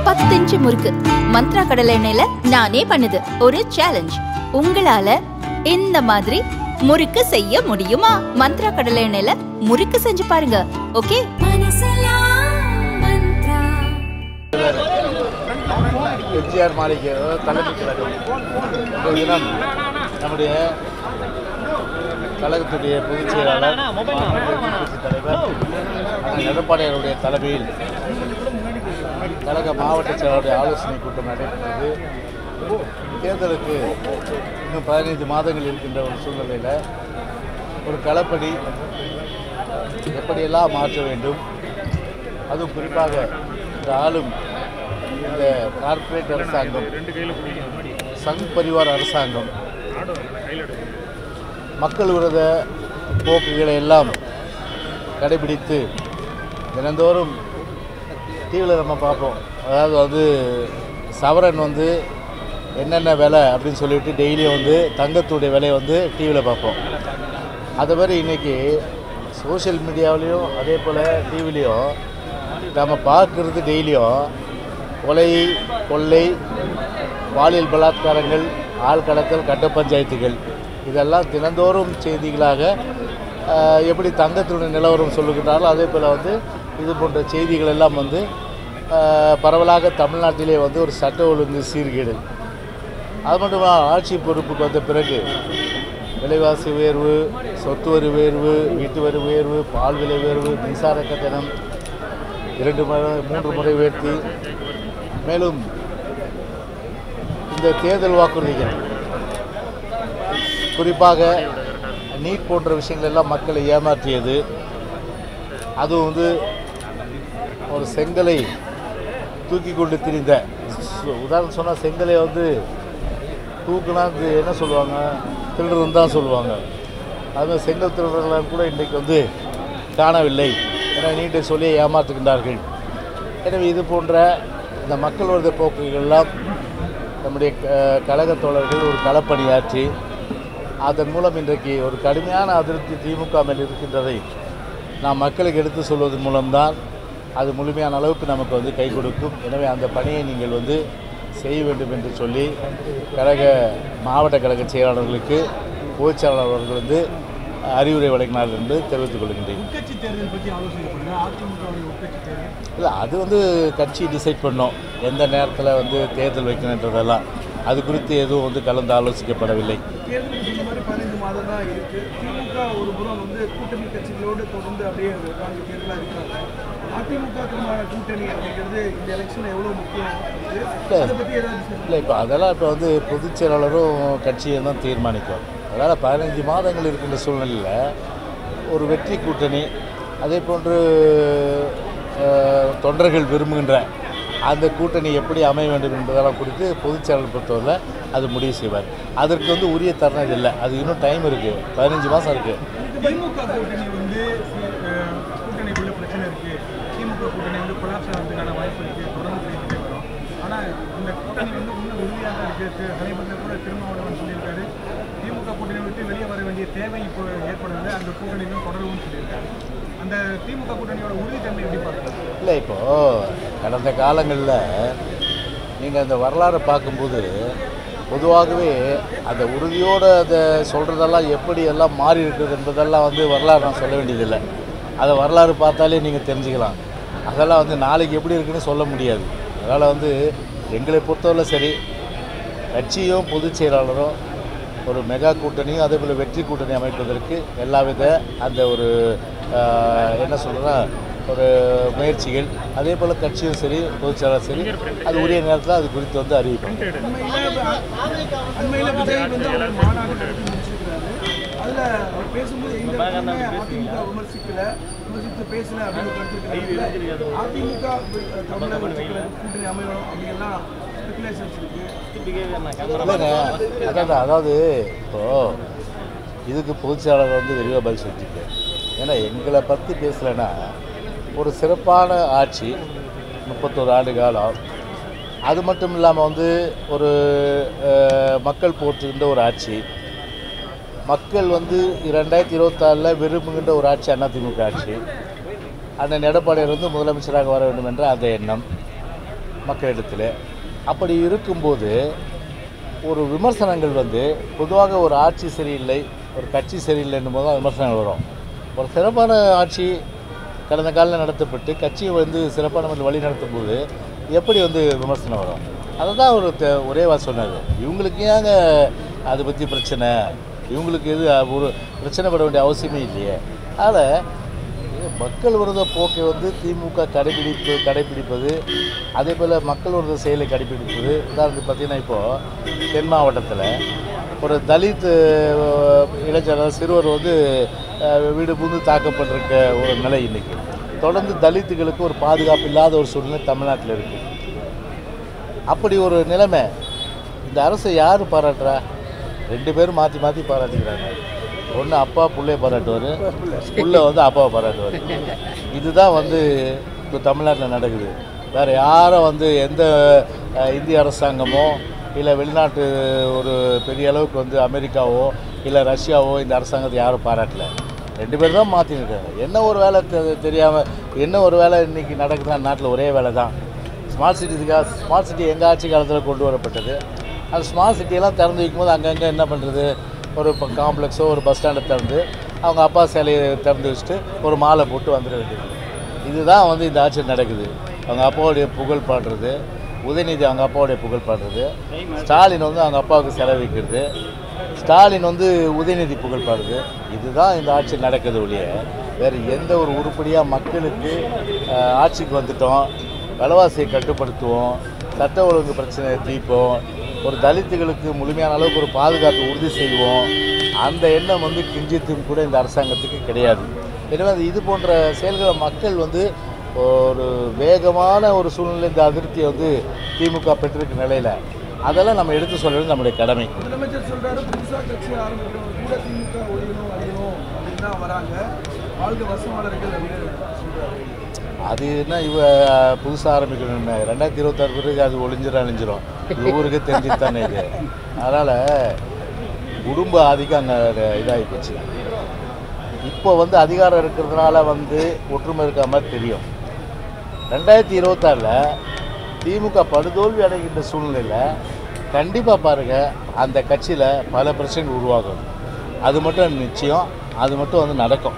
பத்து இன்ச்சு முறுக்கு மந்த்ரா கடலை எண்ணெயில நானே பண்ணுது ஒரு சேலஞ்ச் உங்களால இந்த மாதிரி முறுக்கு செய்ய முடியுமா மந்த்ரா கடலை எண்ணெயில முறுக்கு செஞ்சு பாருங்க ஓகே எம்ஜிஆர் மாளிகை அதாவது தலைமை கழகம் இன்றைய தினம் நம்முடைய கழகத்துடைய பொதுச் செயலாளர் மாநில எதிர்க்கட்சி தலைவர் அண்ணன் எடப்பாடியாருடைய தலைமையில் கழக மாவட்ட செயலாளருடைய ஆலோசனை கூட்டம் நடைபெற்றது தேர்தலுக்கு இன்னும் பதினைந்து மாதங்கள் இருக்கின்ற ஒரு சூழ்நிலையில் ஒரு களப்படி எப்படியெல்லாம் மாற்ற வேண்டும் அதுவும் குறிப்பாக இந்த ஆளும் இந்த கார்ப்பரேட் அரசாங்கம் சங் பரிவார் அரசாங்கம் மக்கள் விரோத போக்குகளை எல்லாம் கடைபிடித்து தினந்தோறும் டிவியில் நம்ம பார்ப்போம் அதாவது வந்து சவரன் வந்து என்னென்ன விலை அப்படின்னு சொல்லிட்டு டெய்லியும் வந்து தங்கத்துடைய விலையை வந்து டிவியில் பார்ப்போம் அது மாதிரி இன்றைக்கி சோஷியல் மீடியாவிலையும் அதே போல் டிவிலையும் நம்ம பார்க்குறது டெய்லியும் கொலை கொள்ளை பாலியல் பலாத்காரங்கள் ஆள் கடத்தல் கட்ட பஞ்சாயத்துகள் இதெல்லாம் தினந்தோறும் செய்திகளாக ஆஹ், எப்படி தங்கத்துடைய நிலவரம் சொல்லுகின்றாலும் அதே போல் வந்து இது போன்ற செய்திகள் எல்லாம் வந்து ஆஹ், பரவலாக தமிழ்நாட்டிலே வந்து ஒரு சட்ட ஒழுங்கு சீர்கேடு அது மட்டும் இல்லாமல் ஆட்சி பொறுப்புக்கு வந்த பிறகு விலைவாசி உயர்வு சொத்து வரி உயர்வு வீட்டு வரி உயர்வு பால் விலை உயர்வு மின்சார கட்டணம் இரண்டு முறை மூன்று முறை உயர்த்தி மேலும் இந்த தேர்தல் வாக்குறுதிகள் குறிப்பாக நீட் போன்ற விஷயங்கள் எல்லாம் மக்களை ஏமாற்றியது அதுவும் வந்து ஒரு செங்கலை தூக்கி கொண்டு திரிந்த சு- உதாரணம் சொன்னால் செங்கலை வந்து தூக்குனா அது என்ன சொல்லுவாங்க திருடுறதுன்னு தான் சொல்லுவாங்க அதுமாதிரி செங்கல் திருடர்களாம் கூட இன்றைக்கு வந்து காணவில்லை என நீட்டை சொல்லி ஏமாற்றுகின்றார்கள் எனவே இது போன்ற இந்த மக்கள் விரோத போக்குகள்லாம் நம்முடைய க- கழகத் தோழர்கள் ஒரு களப்பணியாற்றி அதன் மூலம் இன்றைக்கு ஒரு கடுமையான அதிருப்தி திமுக மேல் இருக்கின்றதை நாம் மக்களுக்கு எடுத்து சொல்வதன் மூலம்தான் அது முழுமையான அளவுக்கு நமக்கு வந்து கை கொடுக்கும் எனவே அந்த பணியை நீங்கள் வந்து செய்ய வேண்டும் என்று சொல்லி கழக மாவட்ட கழக செயலாளர்களுக்கு பொதுச் செயலாளர் அவர்கள் வந்து அறிவுரை வழங்கினார் என்று தெரிவித்துக் கொள்கின்றேன் உட்கட்சி தேர்தல் பற்றி ஆலோசனை பண்ணுங்க அதிமுகவுடைய உட்கட்சி தேர்தல் இல்லை அது வந்து கட்சி டிசைட் பண்ணோம் எந்த நேரத்தில் வந்து தேர்தல் வைக்கணுன்றதெல்லாம் அது குறித்து எதுவும் வந்து கலந்து ஆலோசிக்கப்படவில்லை தேர்தலுக்கு இந்த மாதிரி பதினைந்து மாதம் தான் இருக்கு திமுக ஒரு புறம் வந்து கூட்டணி கட்சிகளோடு தொடர்ந்து அப்படியே நான்கு தேர்தலாக இருக்காங்க அதிமுகவுக்குமான கூட்டணி அப்படிங்கிறது இந்த எலெக்ஷன் எவ்வளோ முக்கியம் இருக்கு? அதை பற்றி ஏதாவது சொல்லுங்க. இல்லை இப்போ அதெல்லாம் இப்போ வந்து பொதுச் செயலாளரும் கட்சியும் தான் தீர்மானிக்கும் அதனால் பதினஞ்சு மாதங்கள் இருக்கின்ற சூழ்நிலையில் ஒரு வெற்றி கூட்டணி அதே போன்று அஹ், தொண்டர்கள் விரும்புகின்ற அந்த கூட்டணி எப்படி அமைய வேண்டும் என்பதெல்லாம் குறித்து பொதுச் செயலாளர் பொறுத்தவரை அது முடிவு செய்வார் அதற்கு வந்து உரிய தருணம் இது இல்லை அது இன்னும் டைம் இருக்குது பதினஞ்சு மாதம் இருக்குது திமுக கூட்டணி வந்து அஹ், கூட்டணிக்குள்ள பிரச்சனை இருக்கு திமுக கூட்டணி வந்து கொலாப்ஸ் ஆகிறதுக்கான வாய்ப்பு இருக்கு தொடர்ந்து பேசிட்டே வரும் ஆனால் இந்த கூட்டணி வந்து இன்னும் உறுதியாக தான் இருக்கு சமீபத்தில் கூட திருமாவளவன் சொல்லியிருக்காரு திமுக கூட்டணி விட்டு வெளியே வர வேண்டிய தேவை இப்போ ஏற்படவில்லை அந்த கூட்டணி தான் தொடரும்னு சொல்லியிருக்காரு அந்த திமுக கூட்டணியோட உறுதித்தன்மை எப்படி பார்க்கலாம் இல்லை இப்போது கடந்த காலங்களில் நீங்கள் அந்த வரலாறை பார்க்கும்போது பொதுவாகவே அந்த உறுதியோடு அதை சொல்கிறதெல்லாம் எப்படி எல்லாம் மாறி இருக்குது என்பதெல்லாம் வந்து வரலாறு நான் சொல்ல வேண்டியதில்லை அதை வரலாறு பார்த்தாலே நீங்கள் தெரிஞ்சுக்கலாம் அதெல்லாம் வந்து நாளைக்கு எப்படி இருக்குன்னு சொல்ல முடியாது அதனால் வந்து எங்களை பொறுத்தவரை சரி கட்சியும் பொதுச் செயலாளரும் ஒரு மெகா கூட்டணியும் அதே போல் வெற்றி கூட்டணி அமைப்பதற்கு எல்லாவித அந்த ஒரு ஆஹ், என்ன சொல்கிறேன்னா ஒரு முயற்சிகள் அதே போல் கட்சியும் சரி பொதுச் செயலாளர் சரி அது உரிய நேரத்தில் அது குறித்து வந்து அறிவிப்போம் அண்மையில் விஜய் வந்து அவர் மாநாடு நடத்தி முடிச்சிருக்கிறாரு அதில் அவர் பேசும்போது எந்த இடத்துலையுமே அதிமுக விமர்சிக்கல விமர்சித்து பேசல அப்படின்னு கருத்து அதிமுக தமிழக வச்சுக்கிற கூட்டணி அமையணும் அப்படிங்கெல்லாம் ஸ்பெகுலேஷன்ஸ் இருக்கு இல்லைங்க அதான் அதாவது இப்போது இதுக்கு பொதுச் செயலாளர் வந்து விரிவாக பதில் சொல்லியிருக்கேன் ஏன்னா எங்களை பற்றி பேசலைன்னா ஒரு சிறப்பான ஆட்சி முப்பத்தோரு ஆண்டு காலம் அது மட்டும் இல்லாமல் வந்து ஒரு அஹ், மக்கள் போற்றுகின்ற ஒரு ஆட்சி மக்கள் வந்து ரெண்டாயிரத்தி இருபத்தாறில் விரும்புகின்ற ஒரு ஆட்சி அதிமுக ஆட்சி அண்ணன் எடப்பாடியார் வந்து முதலமைச்சராக வர வேண்டும் என்ற அந்த எண்ணம் மக்களிடத்தில் அப்படி இருக்கும்போது ஒரு விமர்சனங்கள் வந்து பொதுவாக ஒரு ஆட்சி சரியில்லை ஒரு கட்சி சரியில்லைன்னும் போது தான் விமர்சனங்கள் வரும் ஒரு சிறப்பான ஆட்சி கடந்த காலில் நடத்தப்பட்டு கட்சியை வந்து சிறப்பான முறையில் வழி நடத்தும் போது எப்படி வந்து விமர்சனம் வரும் அதை தான் ஒரு தெ- ஒரே வா சொன்னார் இவங்களுக்கு ஏங்க அதை பற்றி பிரச்சனை இவங்களுக்கு எது ஒரு பிரச்சனைப்பட வேண்டிய அவசியமே இல்லையே அதனால் மக்கள் விரோத போக்கை வந்து திமுக கடைபிடிப்பு கடைபிடிப்பது அதே போல் மக்கள் விரோத செயலை கடைபிடிப்பது உதாரணத்துக்கு பார்த்தீங்கன்னா இப்போது தென் மாவட்டத்தில் ஒரு தலித் அஹ், இளைஞர் அதாவது சிறுவர் வந்து அஹ், வீடு புகுந்து தாக்கப்பட்டிருக்க ஒரு நிலை இன்னைக்கு தொடர்ந்து தலித்துகளுக்கு ஒரு பாதுகாப்பு இல்லாத ஒரு சூழ்நிலை தமிழ்நாட்டில் இருக்குது அப்படி ஒரு நிலைமை இந்த அரசை யார் பாராட்டுறா ரெண்டு பேரும் மாற்றி மாற்றி பாராட்டிக்கிறாங்க ஒன்று அப்பா பிள்ளைய பாராட்டுவார் புள்ள வந்து அப்பாவை பாராட்டுவார் இதுதான் வந்து இப்போ தமிழ்நாட்டில் நடக்குது வேறு யாரும் வந்து எந்த அஹ், இந்திய அரசாங்கமோ இல்லை வெளிநாட்டு ஒரு பெரிய அளவுக்கு வந்து அமெரிக்காவோ இல்லை ரஷ்யாவோ இந்த அரசாங்கத்தை யாரும் பாராட்டல ரெண்டு பேர் தான் மாற்றிருக்காங்க என்ன ஒரு வேலை தெரியாமல் என்ன ஒரு வேலை இன்றைக்கி நடக்குதுன்னா நாட்டில் ஒரே வேலை தான் ஸ்மார்ட் சிட்டிஸுக்காக ஸ்மார்ட் சிட்டி எங்கள் ஆட்சி காலத்தில் கொண்டு வரப்பட்டது அந்த ஸ்மார்ட் சிட்டியெல்லாம் திறந்து வைக்கும்போது அங்கங்கே என்ன பண்ணுறது ஒரு இப்போ காம்ப்ளெக்ஸோ ஒரு பஸ் ஸ்டாண்டை திறந்து அவங்க அப்பா சிலையை திறந்து வச்சுட்டு ஒரு மாலை போட்டு வந்துட வேண்டியது இதுதான் வந்து இந்த ஆட்சி நடக்குது அவங்க அப்பாவுடைய புகழ் பாடுறது உதயநிதி அவங்க அப்பாவுடைய புகழ் பாடுறது ஸ்டாலின் வந்து அவங்க அப்பாவுக்கு செலவு வைக்கிறது ஸ்டாலின் வந்து உதயநிதி புகழ் பாடுது இதுதான் இந்த ஆட்சி நடக்குது ஒழிய வேறு எந்த ஒரு உருப்படியாக மக்களுக்கு அஹ், ஆட்சிக்கு வந்துட்டோம் விலைவாசியை கட்டுப்படுத்துவோம் சட்ட ஒழுங்கு பிரச்சனையை தீர்ப்போம் ஒரு தலித்துகளுக்கு முழுமையான அளவுக்கு ஒரு பாதுகாப்பு உறுதி செய்வோம் அந்த எண்ணம் வந்து கிஞ்சித்தும் கூட இந்த அரசாங்கத்துக்கு கிடையாது எனவே அது இது போன்ற செயல்களை மக்கள் வந்து ஒரு வேகமான ஒரு சூழ்நிலை இந்த அதிருப்தியை வந்து திமுக பெற்றிருக்க நிலையில் அதெல்லாம் நம்ம எடுத்து சொல்ல வேண்டியது நம்முடைய கடமை முதலமைச்சர் சொல்றாரு புதுசா கட்சி ஆரம்பிக்கணும் கூட திமுக ஒழியணும் அழியணும் அப்படின்னு தான் வராங்க வாழ்க வசமாளர்கள் அப்படின்னு சொல்றாரு அது என்ன இவ புதுசாக ஆரம்பிக்கணும்னு ரெண்டாயிரத்தி இருபத்தாறு பிறகு அது ஒளிஞ்சிரும் அழிஞ்சிரும் இது ஊருக்கு தெரிஞ்சு தானே இது அதனால் குடும்ப ஆதிக்கம் அங்கே இதாகி போச்சு இப்போ வந்து அதிகாரம் இருக்கிறதுனால வந்து ஒற்றுமை இருக்க மாதிரி தெரியும் ரெண்டாயிரத்தி இருபத்தாறில் திமுக படுதோல்வி அடைகின்ற சூழ்நிலையில் கண்டிப்பாக பாருங்கள் அந்த கட்சியில் பல பிரச்சனைகள் உருவாகும் அது மட்டும் நிச்சயம் அது மட்டும் வந்து நடக்கும்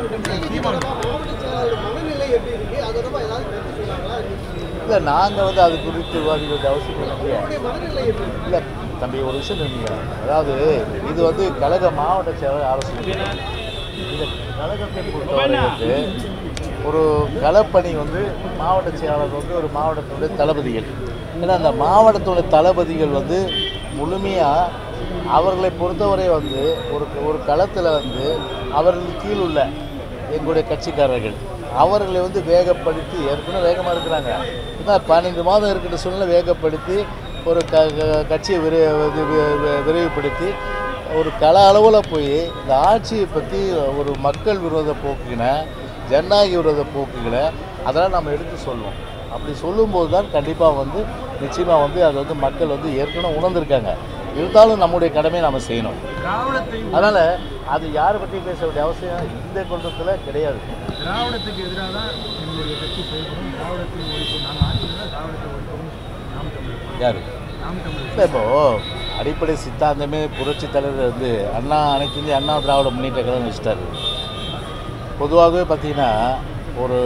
இல்லை நாங்கள் வந்து அது குறித்து விவாதிக்க வேண்டிய அவசியம் இல்லை இல்லை தம்பி ஒரு விஷயம் தெரிஞ்சுங்க அதாவது இது வந்து கழக மாவட்ட செயலர் ஆலோசனை இந்த கழகத்தை பொறுத்தவரை வந்து ஒரு களப்பணி வந்து மாவட்ட செயலாளர் வந்து ஒரு மாவட்டத்துடைய தளபதிகள் ஏன்னா அந்த மாவட்டத்துடைய தளபதிகள் வந்து முழுமையாக அவர்களை பொறுத்தவரை வந்து ஒரு ஒரு களத்தில் வந்து அவர்கள் கீழ் உள்ள எங்களுடைய கட்சிக்காரர்கள் அவர்களை வந்து வேகப்படுத்தி ஏற்கனவே வேகமாக இருக்கிறாங்க இன்னும் பன்னெண்டு மாதம் இருக்கிற சூழ்நிலை வேகப்படுத்தி ஒரு க க- கட்சியை விரை இது வி- வி- விரைவுபடுத்தி ஒரு கள அளவில் போய் இந்த ஆட்சியை பற்றி ஒரு மக்கள் விரோத போக்குகளை ஜனநாயக விரோத போக்குகளை அதெல்லாம் நம்ம எடுத்து சொல்லுவோம் அப்படி சொல்லும்போது தான் கண்டிப்பாக வந்து நிச்சயமாக வந்து அது வந்து மக்கள் வந்து ஏற்கனவே உணர்ந்திருக்காங்க இருந்தாலும் நம்முடைய கடமையை நம்ம செய்யணும் திராவிடத்தை அதனால் அது யாரை பற்றி பேச வேண்டிய அவசியம் இந்த குற்றத்தில் கிடையாது திராவிடத்துக்கு எதிராக தான் எங்களுடைய கட்சி செயல்படும் திராவிடத்தை ஒழிப்போம் நாங்கள் ஆட்சியில் தான் திராவிடத்தை ஒழிப்போம் நாம் தமிழர் யார் நாம் தமிழர் இல்லை இப்போ அடிப்படை சித்தாந்தமே புரட்சி தலைவர் வந்து அண்ணா அனைத்து இந்திய அண்ணா திராவிட முன்னேற்ற கழகம் வச்சுட்டாரு பொதுவாகவே பார்த்தீங்கன்னா ஒரு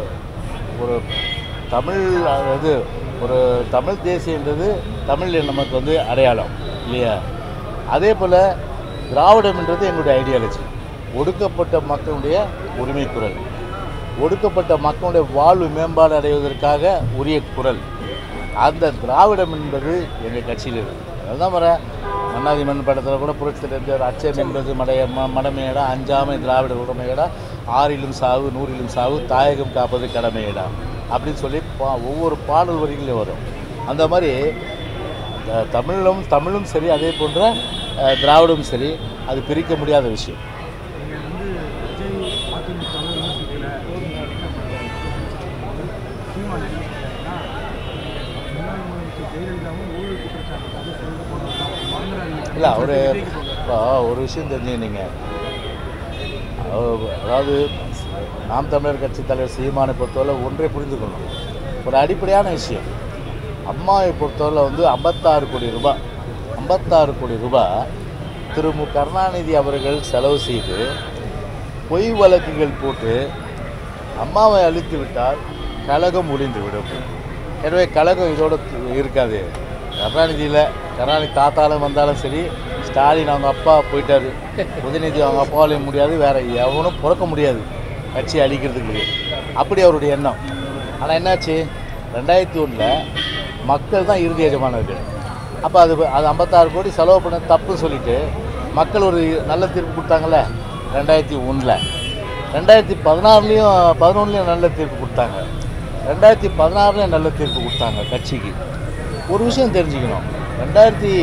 ஒரு தமிழ் அதாவது ஒரு தமிழ் தேசியன்றது தமிழ் நமக்கு வந்து அடையாளம் இல்லையா அதே போல் திராவிடம்ன்றது எங்களுடைய ஐடியாலஜி ஒடுக்கப்பட்ட மக்களுடைய உரிமை குரல் ஒடுக்கப்பட்ட மக்களுடைய வாழ்வு மேம்பாடு அடைவதற்காக உரிய குரல் அந்த திராவிடம் என்பது எங்கள் கட்சியில் இருக்குது அதுதான் வர மன்னாதி மண் படத்தில் கூட புரட்சியில் இருந்தார் அச்சம் என்பது மடைய ம மடமையடா அஞ்சாமை திராவிட உடமையடா ஆறிலும் சாவு நூறிலும் சாவு தாயகம் காப்பது கடமையடா அப்படின்னு சொல்லி பா ஒவ்வொரு பாடல் வரிகளையும் வரும் அந்த மாதிரி த- தமிழும் தமிழும் சரி அதே போன்ற அஹ், திராவிடமும் சரி அது பிரிக்க முடியாத விஷயம் நீங்கள் வந்து விஜய் அதிமுகவை விமர்சிக்கல சீமான் என்ன சொல்றாருன்னா முன்னாள் முதலமைச்சர் ஜெயலலிதாவும் ஊழல் குற்றச்சாட்டுக்காக சிறைக்கு போனவர் வாங்குறாங்க இல்லை அவர் இப்போ ஒரு விஷயம் தெரிஞ்சுக்கிட்டீங்க அதாவது நாம் தமிழர் கட்சி தலைவர் சீமானை பொறுத்தவரை ஒன்றை புரிந்து கொள்ளணும் ஒரு அடிப்படையான விஷயம் அம்மாவை பொறுத்தவரை வந்து ஐம்பத்தாறு கோடி ரூபாய் ஐம்பத்தாறு கோடி ரூபாய் திரு மு கருணாநிதி அவர்கள் செலவு செய்து பொய் வழக்குகள் போட்டு அம்மாவை அழித்து விட்டால் கழகம் முடிந்துவிடும் எனவே கழகம் இதோட இருக்காது கருணாநிதியில் கருணாநிதி தாத்தாலும் வந்தாலும் சரி ஸ்டாலின் அவங்க அப்பா போயிட்டாரு உதயநிதி அவங்க அப்பாவாலையும் முடியாது வேற எவனும் பிறக்க முடியாது கட்சி அழிக்கிறதுக்கு அப்படி அவருடைய எண்ணம் ஆனால் என்னாச்சு ரெண்டாயிரத்தி ஒன்றில் மக்கள் தான் இறுதி எஜமானர்கள் அப்போ அது அது ஐம்பத்தாறு கோடி செலவு பண்ண தப்புன்னு சொல்லிட்டு மக்கள் ஒரு நல்ல தீர்ப்பு கொடுத்தாங்கல்ல ரெண்டாயிரத்தி ஒன்றில் ரெண்டாயிரத்தி பதினாறுலேயும் பதினொன்றுலேயும் நல்ல தீர்ப்பு கொடுத்தாங்க ரெண்டாயிரத்தி பதினாறுலேயும் நல்ல தீர்ப்பு கொடுத்தாங்க கட்சிக்கு ஒரு விஷயம் தெரிஞ்சுக்கணும் ரெண்டாயிரத்தி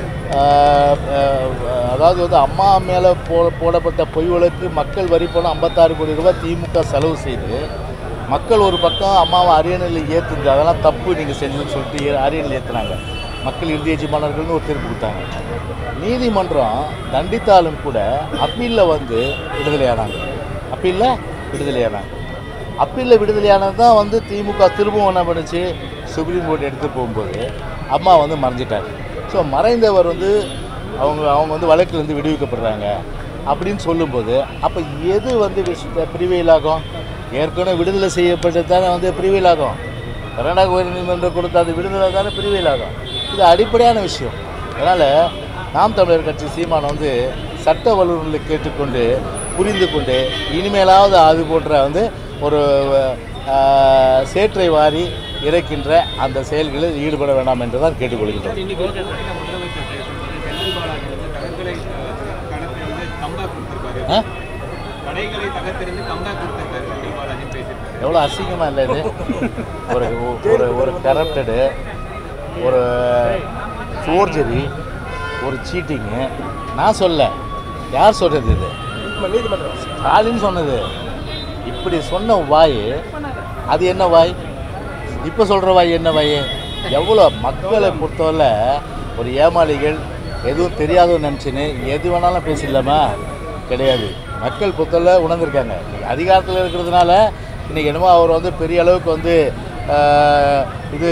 ஆஹ், ஆஹ், அதாவது வந்து அம்மா மேலே போ போடப்பட்ட பொய் வழக்கு மக்கள் வரி பணம் ஐம்பத்தாறு கோடி ரூபாய் திமுக செலவு செய்து மக்கள் ஒரு பக்கம் அம்மாவை அரியணையில் ஏற்றுது அதெல்லாம் தப்பு நீங்கள் செஞ்சுன்னு சொல்லிட்டு ஏ- அரியணையில் ஏற்றுனாங்க மக்கள் இறுதி எஜமானர்கள்னு ஒரு தீர்ப்பு கொடுத்தாங்க நீதிமன்றம் தண்டித்தாலும் கூட அப்பீலில் வந்து விடுதலையானாங்க அப்பீலில் விடுதலையானாங்க அப்பீலில் விடுதலையானது தான் வந்து திமுக திரும்பவும் என்ன பண்ணுச்சு சுப்ரீம் கோர்ட் எடுத்து போகும்போது அம்மா வந்து மறைஞ்சிட்டாங்க ஸோ மறைந்தவர் வந்து அவங்க அவங்க வந்து வழக்கிலிருந்து விடுவிக்கப்படுறாங்க அப்படின்னு சொல்லும்போது அப்போ எது வந்து பிரிவியல் ஆகும் ஏற்கனவே விடுதலை செய்யப்பட்டது தானே வந்து பிரிவியல் ஆகும் கர்நாடக உயர்நீதிமன்றம் கொடுத்த அது விடுதலை தானே பிரிவியல் ஆகும் இது அடிப்படையான விஷயம் அதனால் நாம் தமிழர் கட்சி சீமான் வந்து சட்ட வல்லுநர்களை கேட்டுக்கொண்டு புரிந்து கொண்டு இனிமேலாவது அது போன்ற வந்து ஒரு ஆஹ், சேற்றை வாரி இறைக்கின்ற அந்த செயல்களில் ஈடுபட வேண்டாம் என்று தான் கேட்டுக்கொள்கின்றோம் இன்னைக்கு வந்து பார்த்தீங்கன்னா முதலமைச்சர் பேசும்போது செந்தில் பாலாஜி வந்து கடற்கரை கடத்தை வந்து கம்பேக் கொடுத்துருக்காரு ஆ? கடைகளை தகர்த்தெறிந்து கம்பேக் கொடுத்துருக்காரு செந்தில் பாலாஜி பேசியிருக்காரு எவ்வளோ அசிங்கமாக இல்லை இது ஒரு ஒரு ஒரு கரப்டடு ஒரு ஃபோர்ஜரி ஒரு சீட்டிங்கு நான் சொல்ல யார் சொல்கிறது இது ஸ்டாலின் சொன்னது இப்படி சொன்ன வாய் அது என்ன வாய் இப்போ சொல்கிற வாய் என்ன வாய் எவ்வளோ மக்களை பொறுத்தவரை ஒரு ஏமாளிகள் எதுவும் தெரியாதுன்னு நினச்சின்னு எது வேணாலும் பேசிடலாமா கிடையாது மக்கள் பொறுத்தவரை உணர்ந்திருக்காங்க இன்னைக்கு அதிகாரத்தில் இருக்கிறதுனால இன்றைக்கி என்னமோ அவர் வந்து பெரிய அளவுக்கு வந்து ஆஹ், இது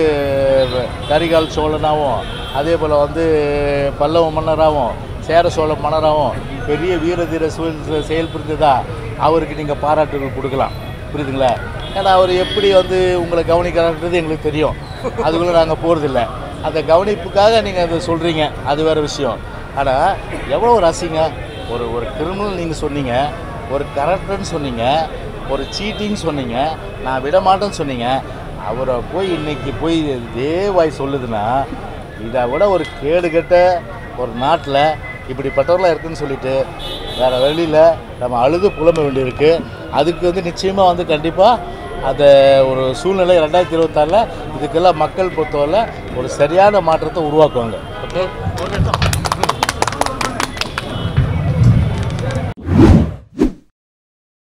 கரிகால் சோழனாகவும் அதே போல் வந்து பல்லவ மன்னராகவும் சேர சோழ மன்னராகவும் பெரிய வீர தீர சூழல் செயல்படுத்ததா அவருக்கு நீங்கள் பாராட்டுகள் கொடுக்கலாம் புரியுதுங்களா ஏன்னா அவர் எப்படி வந்து உங்களை கவனிக்கிறான்றது எங்களுக்கு தெரியும் அதுக்குள்ளே நாங்கள் போகிறதில்ல அந்த கவனிப்புக்காக நீங்கள் அதை சொல்கிறீங்க அது வேறு விஷயம் ஆனால் எவ்வளோ ஒரு அசிங்க ஒரு ஒரு கிரிமினல் நீங்கள் சொன்னீங்க ஒரு கரெக்டர்னு சொன்னீங்க ஒரு சீட்டிங் சொன்னீங்க நான் விட மாட்டேன்னு சொன்னீங்க அவரை போய் இன்னைக்கு போய் இதே வாய் சொல்லுதுன்னா இதை விட ஒரு கேடுகெட்ட ஒரு நாட்டில் இப்படிப்பட்டவர்களாக இருக்குன்னு சொல்லிட்டு வேறு வழியில் நம்ம அழுது புலம்ப வேண்டியிருக்கு அதுக்கு வந்து நிச்சயமாக வந்து கண்டிப்பாக அந்த ஒரு சூழ்நிலை ரெண்டாயிரத்தி இருபத்தாறில் இதுக்கெல்லாம் மக்கள் பொறுத்தவரை ஒரு சரியான மாற்றத்தை உருவாக்குவாங்க ஓகே